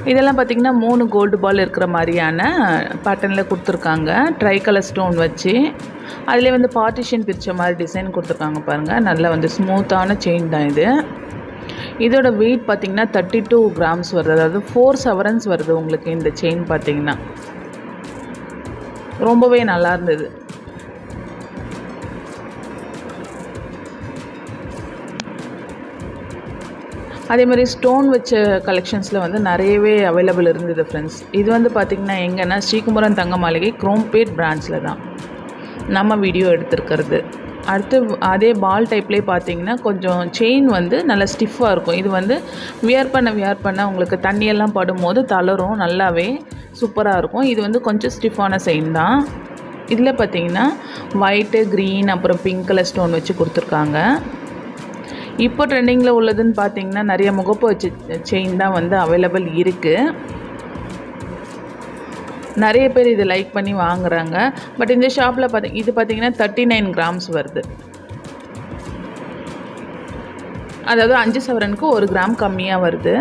இதெல்லாம் பார்த்திங்கன்னா மூணு கோல்டு பால் இருக்கிற மாதிரியான பேட்டர்னில் கொடுத்துருக்காங்க ட்ரை கலர் ஸ்டோன் வச்சு அதிலே வந்து பார்ட்டிஷன் பிரித்த மாதிரி டிசைன் கொடுத்துருக்காங்க பாருங்கள் நல்லா வந்து ஸ்மூத்தான செயின் தான் இது இதோட வெயிட் பார்த்திங்கன்னா தேர்ட்டி டூ கிராம்ஸ் வருது அதாவது ஃபோர் செவரன்ஸ் வருது உங்களுக்கு இந்த செயின் பார்த்திங்கன்னா ரொம்பவே நல்லா இருந்தது அதே மாதிரி ஸ்டோன் வச்ச கலெக்ஷன்ஸில் வந்து நிறையவே அவைலபிள் இருந்தது ஃப்ரெண்ட்ஸ் இது வந்து பார்த்திங்கன்னா எங்கன்னா ஸ்ரீகுமரன் தங்க மாளிகை குரோம்பேட் பிரான்ச்சில் தான் நம்ம வீடியோ எடுத்திருக்கிறது அடுத்து அதே பால் டைப்லேயே பார்த்தீங்கன்னா கொஞ்சம் செயின் வந்து நல்லா ஸ்டிஃபாக இருக்கும் இது வந்து வியர் பண்ண வியர் பண்ண உங்களுக்கு தண்ணியெல்லாம் படும்போது தளரும் நல்லாவே சூப்பராக இருக்கும் இது வந்து கொஞ்சம் ஸ்டிஃபான செயின் தான் இதில் பார்த்தீங்கன்னா ஒயிட்டு க்ரீன் அப்புறம் பிங்க் கலர் ஸ்டோன் வச்சு கொடுத்துருக்காங்க இப்போ ட்ரெண்டிங்கில் உள்ளதுன்னு பார்த்தீங்கன்னா நிறைய முகப்பு வச்சு செயின் தான் வந்து அவைலபிள் இருக்குது நிறைய பேர் இதை லைக் பண்ணி வாங்குறாங்க பட் இந்த ஷாப்பில் பார்த்திங்க இது பார்த்தீங்கன்னா தேர்ட்டி நைன் கிராம்ஸ் வருது அதாவது அஞ்சு சவரனுக்கு ஒரு கிராம் கம்மியாக வருது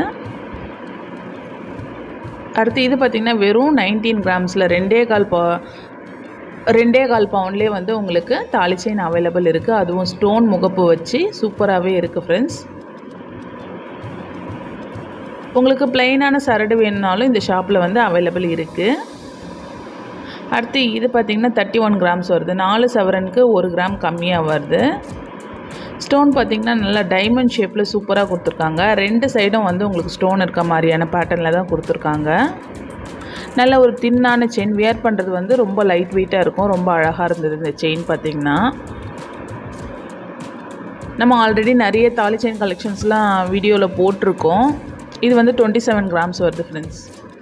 அடுத்து இது பார்த்திங்கன்னா வெறும் நைன்டீன் கிராம்ஸில் ரெண்டே கால் பா ரெண்டே கால் பவுண்ட்லேயே வந்து உங்களுக்கு தாலி செயின் அவைலபிள் இருக்குது அதுவும் ஸ்டோன் முகப்பு வச்சு சூப்பராகவே இருக்குது ஃப்ரெண்ட்ஸ் உங்களுக்கு பிளெயினான சரடு வேணுனாலும் இந்த ஷாப்பில் வந்து அவைலபிள் இருக்குது அடுத்து இது பார்த்திங்கன்னா தேர்ட்டி ஒன் கிராம்ஸ் வருது நாலு சவரனுக்கு ஒரு கிராம் கம்மியாக வருது ஸ்டோன் பார்த்திங்கன்னா நல்லா டைமண்ட் ஷேப்பில் சூப்பராக கொடுத்துருக்காங்க ரெண்டு சைடும் வந்து உங்களுக்கு ஸ்டோன் இருக்க மாதிரியான பேட்டர்னில் தான் கொடுத்துருக்காங்க நல்ல ஒரு தின்னான செயின் வியர் பண்ணுறது வந்து ரொம்ப லைட் வெயிட்டாக இருக்கும் ரொம்ப அழகாக இருந்தது இந்த செயின் பார்த்திங்கன்னா நம்ம ஆல்ரெடி நிறைய தாலி செயின் கலெக்ஷன்ஸ்லாம் வீடியோவில் போட்டிருக்கோம் இது வந்து டுவெண்ட்டி செவன் கிராம்ஸ் வருது ஃப்ரெண்ட்ஸ்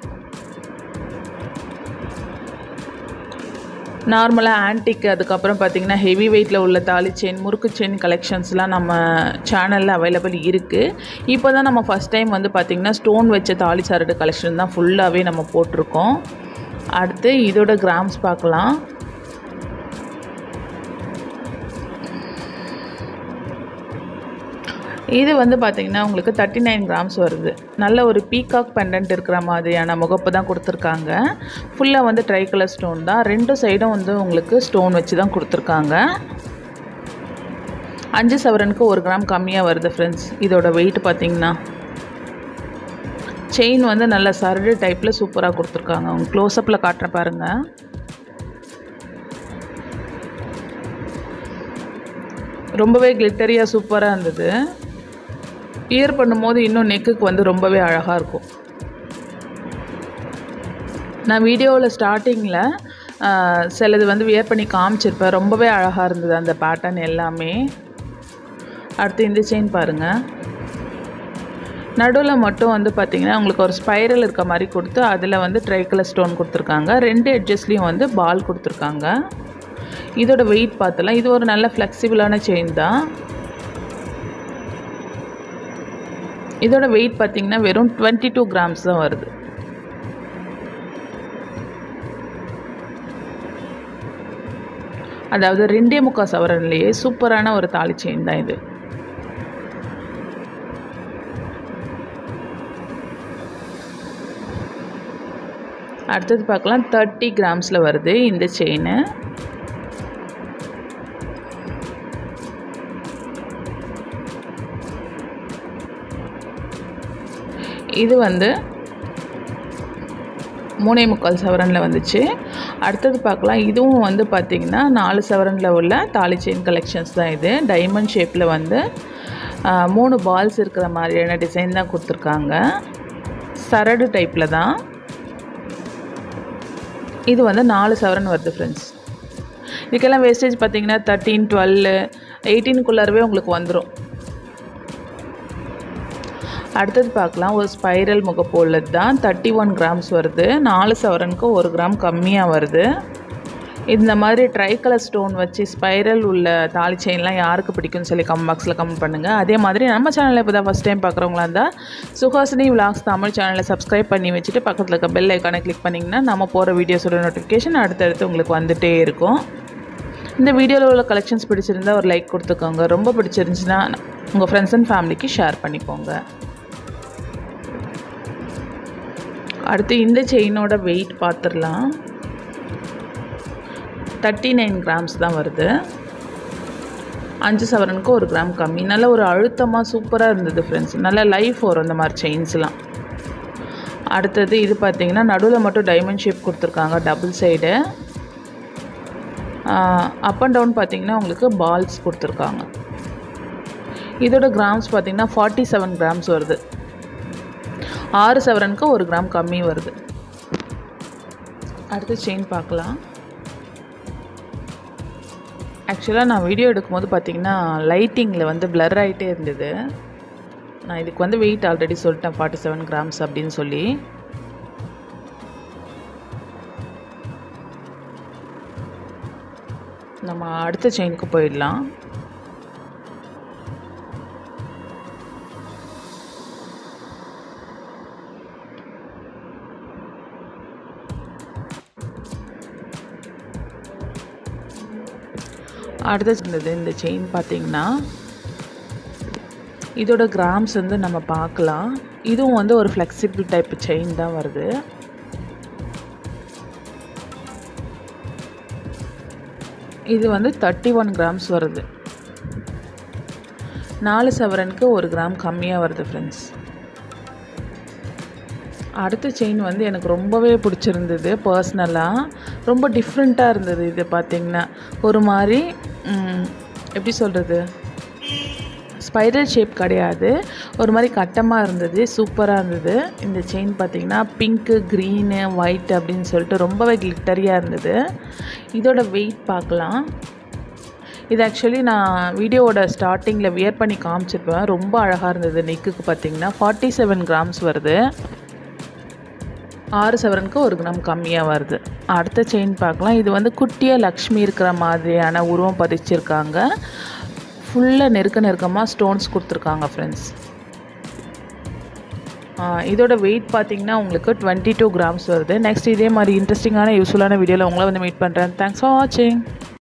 நார்மலாக ஆன்டிக் அதுக்கப்புறம் பார்த்திங்கன்னா ஹெவி வெயிட்டில் உள்ள தாலி செயின் முறுக்கு செயின் கலெக்ஷன்ஸ்லாம் நம்ம சேனலில் அவைலபிள் இருக்குது இப்போ தான் நம்ம ஃபஸ்ட் டைம் வந்து பார்த்திங்கன்னா ஸ்டோன் வச்ச தாலி சரடு கலெக்ஷன் தான் ஃபுல்லாகவே நம்ம போட்டிருக்கோம் அடுத்து இதோட கிராம்ஸ் பார்க்கலாம் இது வந்து பார்த்திங்கன்னா உங்களுக்கு தேர்ட்டி நைன் கிராம்ஸ் வருது நல்ல ஒரு பீகாக் பெண்டன்ட் இருக்கிற மாதிரியான முகப்பு தான் கொடுத்துருக்காங்க ஃபுல்லாக வந்து ட்ரை கலர் ஸ்டோன் தான் ரெண்டு சைடும் வந்து உங்களுக்கு ஸ்டோன் வச்சு தான் கொடுத்துருக்காங்க அஞ்சு சவரனுக்கு ஒரு கிராம் கம்மியாக வருது ஃப்ரெண்ட்ஸ் இதோட வெயிட் பார்த்திங்கன்னா செயின் வந்து நல்ல சரடு டைப்பில் சூப்பராக கொடுத்துருக்காங்க அவங்க க்ளோஸ்அப்பில் காட்டுற பாருங்கள் ரொம்பவே கிளிட்டரியாக சூப்பராக இருந்தது இயர் பண்ணும்போது இன்னும் நெக்குக்கு வந்து ரொம்பவே அழகாக இருக்கும் நான் வீடியோவில் ஸ்டார்டிங்கில் சிலது வந்து வியர் பண்ணி காமிச்சிருப்பேன் ரொம்பவே அழகாக இருந்தது அந்த பேட்டர்ன் எல்லாமே அடுத்து இந்த செயின் பாருங்கள் நடுவில் மட்டும் வந்து பார்த்திங்கன்னா உங்களுக்கு ஒரு ஸ்பைரல் இருக்க மாதிரி கொடுத்து அதில் வந்து ட்ரைக்கலர் ஸ்டோன் கொடுத்துருக்காங்க ரெண்டு எட்ஜஸ்லேயும் வந்து பால் கொடுத்துருக்காங்க இதோட வெயிட் பார்த்தலாம் இது ஒரு நல்ல ஃப்ளெக்சிபிளான செயின் தான் இதோட வெயிட் பார்த்திங்கன்னா வெறும் டுவெண்ட்டி டூ கிராம்ஸ் தான் வருது அதாவது ரெண்டே முக்கால் சவரன்லேயே சூப்பரான ஒரு தாலி செயின் தான் இது அடுத்தது பார்க்கலாம் தேர்ட்டி கிராம்ஸில் வருது இந்த செயின் இது வந்து மூணே முக்கால் சவரனில் வந்துச்சு அடுத்தது பார்க்கலாம் இதுவும் வந்து பார்த்திங்கன்னா நாலு சவரனில் உள்ள தாலி செயின் கலெக்ஷன்ஸ் தான் இது டைமண்ட் ஷேப்பில் வந்து மூணு பால்ஸ் இருக்கிற மாதிரியான டிசைன் தான் கொடுத்துருக்காங்க சரடு டைப்பில் தான் இது வந்து நாலு சவரன் வருது ஃப்ரெண்ட்ஸ் இதுக்கெல்லாம் வேஸ்டேஜ் பார்த்தீங்கன்னா தேர்ட்டீன் டுவெல் எயிட்டீனுக்குள்ளாரவே உங்களுக்கு வந்துடும் அடுத்தது பார்க்கலாம் ஒரு ஸ்பைரல் முகப்பு உள்ளது தான் தேர்ட்டி ஒன் கிராம்ஸ் வருது நாலு சவரனுக்கு ஒரு கிராம் கம்மியாக வருது இந்த மாதிரி ட்ரை கலர் ஸ்டோன் வச்சு ஸ்பைரல் உள்ள தாலி செயின்லாம் யாருக்கு பிடிக்கும்னு சொல்லி கம் பாக்ஸில் கமெண்ட் பண்ணுங்கள் அதே மாதிரி நம்ம சேனலில் இப்போ தான் ஃபஸ்ட் டைம் பார்க்குறவங்களா இருந்தால் சுஹாசினி விலாக்ஸ் தமிழ் சேனலை சப்ஸ்கிரைப் பண்ணி வச்சுட்டு பக்கத்தில் இருக்க பெல் ஐக்கானை கிளிக் பண்ணிங்கன்னா நம்ம போகிற வீடியோஸோட நோட்டிஃபிகேஷன் அடுத்தடுத்து உங்களுக்கு வந்துகிட்டே இருக்கும் இந்த வீடியோவில் உள்ள கலெக்ஷன்ஸ் பிடிச்சிருந்தா ஒரு லைக் கொடுத்துக்கோங்க ரொம்ப பிடிச்சிருந்துச்சுன்னா உங்கள் ஃப்ரெண்ட்ஸ் அண்ட் ஃபேமிலிக்கு ஷேர் பண்ணிக்கோங்க அடுத்து இந்த செயினோட வெயிட் பார்த்துடலாம் தேர்ட்டி நைன் கிராம்ஸ் தான் வருது அஞ்சு சவரனுக்கு ஒரு கிராம் கம்மி நல்ல ஒரு அழுத்தமாக சூப்பராக இருந்தது ஃப்ரெண்ட்ஸ் நல்ல லைஃப் வரும் இந்த மாதிரி செயின்ஸ்லாம் அடுத்தது இது பார்த்தீங்கன்னா நடுவில் மட்டும் டைமண்ட் ஷேப் கொடுத்துருக்காங்க double side up and down பார்த்தீங்கன்னா உங்களுக்கு பால்ஸ் கொடுத்துருக்காங்க இதோட கிராம்ஸ் பார்த்தீங்கன்னா ஃபார்ட்டி செவன் கிராம்ஸ் வருது ஆறு சவரனுக்கு ஒரு கிராம் கம்மி வருது அடுத்து செயின் பார்க்கலாம் ஆக்சுவலாக நான் வீடியோ எடுக்கும்போது பார்த்தீங்கன்னா லைட்டிங்கில் வந்து பிளர் ஆகிட்டே இருந்தது நான் இதுக்கு வந்து வெயிட் ஆல்ரெடி சொல்லிட்டேன் ஃபார்ட்டி செவன் கிராம்ஸ் அப்படின்னு சொல்லி நம்ம அடுத்த செயினுக்கு போயிடலாம் அடுத்தது இருந்தது இந்த செயின் பார்த்தீங்கன்னா இதோட கிராம்ஸ் வந்து நம்ம பார்க்கலாம் இதுவும் வந்து ஒரு ஃப்ளெக்சிபிள் டைப் செயின் தான் வருது இது வந்து தேர்ட்டி ஒன் கிராம்ஸ் வருது நாலு சவரனுக்கு ஒரு கிராம் கம்மியாக வருது ஃப்ரெண்ட்ஸ் அடுத்த செயின் வந்து எனக்கு ரொம்பவே பிடிச்சிருந்தது பர்சனலாக ரொம்ப டிஃப்ரெண்ட்டாக இருந்தது இது பார்த்திங்கன்னா ஒரு மாதிரி எப்படி சொல்கிறது ஸ்பைரல் ஷேப் கிடையாது ஒரு மாதிரி கட்டமாக இருந்தது சூப்பராக இருந்தது இந்த செயின் பார்த்திங்கன்னா பிங்க்கு க்ரீனு ஒயிட் அப்படின்னு சொல்லிட்டு ரொம்பவே கிளிட்டரியாக இருந்தது இதோட வெயிட் பார்க்கலாம் இது ஆக்சுவலி நான் வீடியோவோட ஸ்டார்டிங்கில் வியர் பண்ணி காமிச்சிருப்பேன் ரொம்ப அழகாக இருந்தது நெக்குக்கு பார்த்திங்கன்னா ஃபார்ட்டி செவன் கிராம்ஸ் வருது ஆறு சவரனுக்கு ஒரு கிராம் கம்மியாக வருது அடுத்த செயின் பார்க்கலாம் இது வந்து குட்டியாக லக்ஷ்மி இருக்கிற மாதிரியான உருவம் பதிச்சிருக்காங்க ஃபுல்லாக நெருக்க நெருக்கமாக ஸ்டோன்ஸ் கொடுத்துருக்காங்க ஃப்ரெண்ட்ஸ் இதோட வெயிட் பார்த்தீங்கன்னா உங்களுக்கு டுவெண்ட்டி டூ கிராம்ஸ் வருது நெக்ஸ்ட் இதே மாதிரி இன்ட்ரெஸ்டிங்கான யூஸ்ஃபுல்லான வீடியோவில் உங்களை வந்து மீட் பண்ணுறேன் தேங்க்ஸ் ஃபார் வாட்சிங்